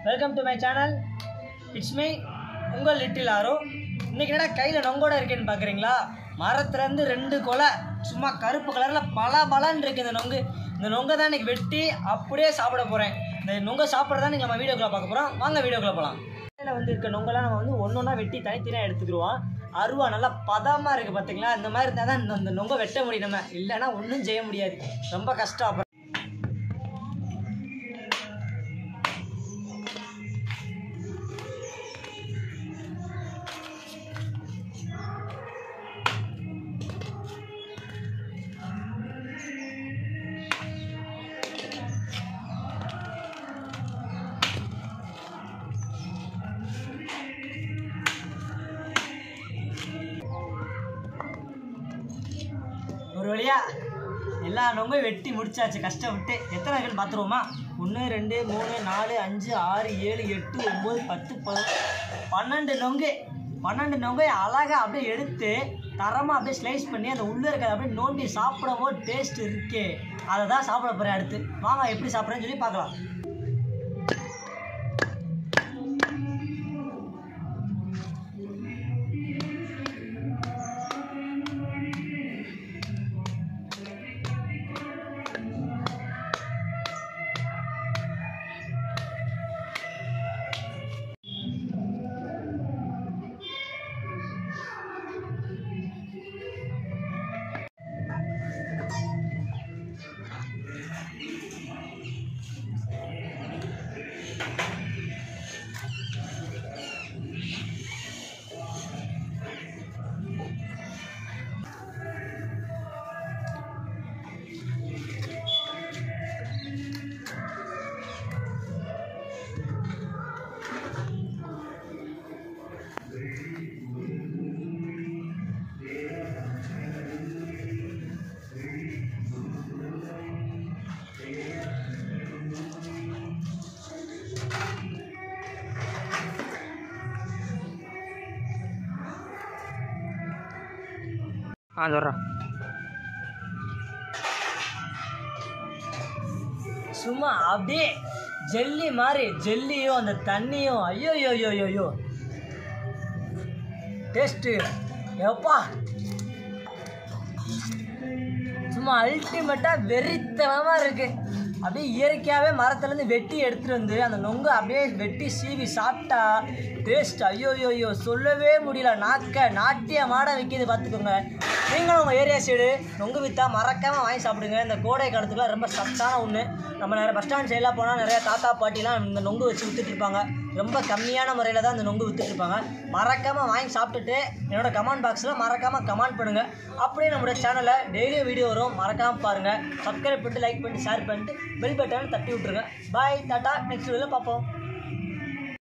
welcome to my channel it's me உங்கள் little Aaro இன்னைக்கு என்னடா கையில் நொங்கோட இருக்கேன்னு பார்க்குறீங்களா மரத்துலேருந்து ரெண்டு கொலை சும்மா கருப்பு கலரில் பல பலன்னு இருக்குது இந்த நொங்கு இந்த நொங்கை தான் இன்னைக்கு வெட்டி அப்படியே சாப்பிட போகிறேன் இந்த நொங்கை சாப்பிட்றதா நீங்கள் நம்ம வீடியோக்குள்ளே பார்க்க போகிறோம் வாங்க வீடியோக்குள்ளே போகலாம் கையில் வந்து இருக்க நொங்கெல்லாம் நம்ம வந்து ஒன்று ஒன்றா வெட்டி தனித்தனியாக எடுத்துக்கிடுவோம் அருவா நல்லா பதமாக இருக்குது பார்த்தீங்களா இந்த மாதிரி இருந்தால் தான் இந்த- இந்த நொங்கை வெட்ட முடியும் நம்ம இல்லைன்னா ஒன்றும் செய்ய முடியாது ரொம்ப கஷ்டம் அப்புறம் ஒரு வழியா எல்லா நொங்கையும் வெட்டி முடிச்சாச்சு கஷ்டப்பட்டு எத்தனை இருக்குன்னு பார்த்துருவோமா ஒன்று ரெண்டு மூணு நாலு அஞ்சு ஆறு ஏழு எட்டு ஒம்பது பத்து பதினொன்று பன்னெண்டு நொங்கு பன்னெண்டு நொங்கை அழகாக அப்படியே எடுத்து தரமாக அப்படியே ஸ்லைஸ் பண்ணி அந்த உள்ளே இருக்கிறத அப்படியே நோண்டி சாப்பிடவும் டேஸ்ட் இருக்கே அதை தான் சாப்பிட போகிறேன் அடுத்து வாங்க எப்படி சாப்பிட்றேன்னு சொல்லி பார்க்கலாம் ஆ சொல்கிறேன் சும்மா அப்படியே ஜெல்லி மாதிரி ஜெல்லியும் அந்த தண்ணியும் ஐயோ ஐயோ ஐயோ ஐயோ ஐயோ டேஸ்ட்டு எப்பா சும்மா அல்டிமேட்டாக வெறித்தனமாக இருக்குது அப்படியே இயற்கையாகவே மரத்துலேருந்து வெட்டி எடுத்துகிட்டு வந்து அந்த நொங்கு அப்படியே வெட்டி சீவி சாப்பிட்டா டேஸ்ட் ஐயோ ஐயோ ஐயோ சொல்லவே முடியல நாக்க நாட்டிய மாட விற்கிது பார்த்துக்கோங்க நீங்களும் உங்கள் ஏரியா சைடு நொங்கு விற்றா மறக்காமல் வாங்கி சாப்பிடுங்க இந்த கோடை காலத்துக்குலாம் ரொம்ப சத்தான ஒன்று நம்ம நிறைய பஸ் ஸ்டாண்ட் சைடெலாம் போனால் நிறைய தாத்தா பாட்டிலாம் இந்த நொங்கு வச்சு வித்துட்டு இருப்பாங்க ரொம்ப கம்மியான முறையில் தான் இந்த நொங்கு வித்துட்டு இருப்பாங்க மறக்காமல் வாங்கி சாப்பிட்டுட்டு என்னோட கமெண்ட் பாக்ஸில் மறக்காமல் கமெண்ட் பண்ணுங்கள் அப்படியே நம்மளோட சேனலை டெய்லியும் வீடியோ வரும் மறக்காமல் பாருங்கள் சப்ஸ்கிரைப் பண்ணிட்டு லைக் பண்ணிட்டு ஷேர் பண்ணிட்டு பெல் பட்டனை தட்டி விட்ருங்க பாய் டாட்டா நெக்ஸ்ட் வீடியோவில் பார்ப்போம்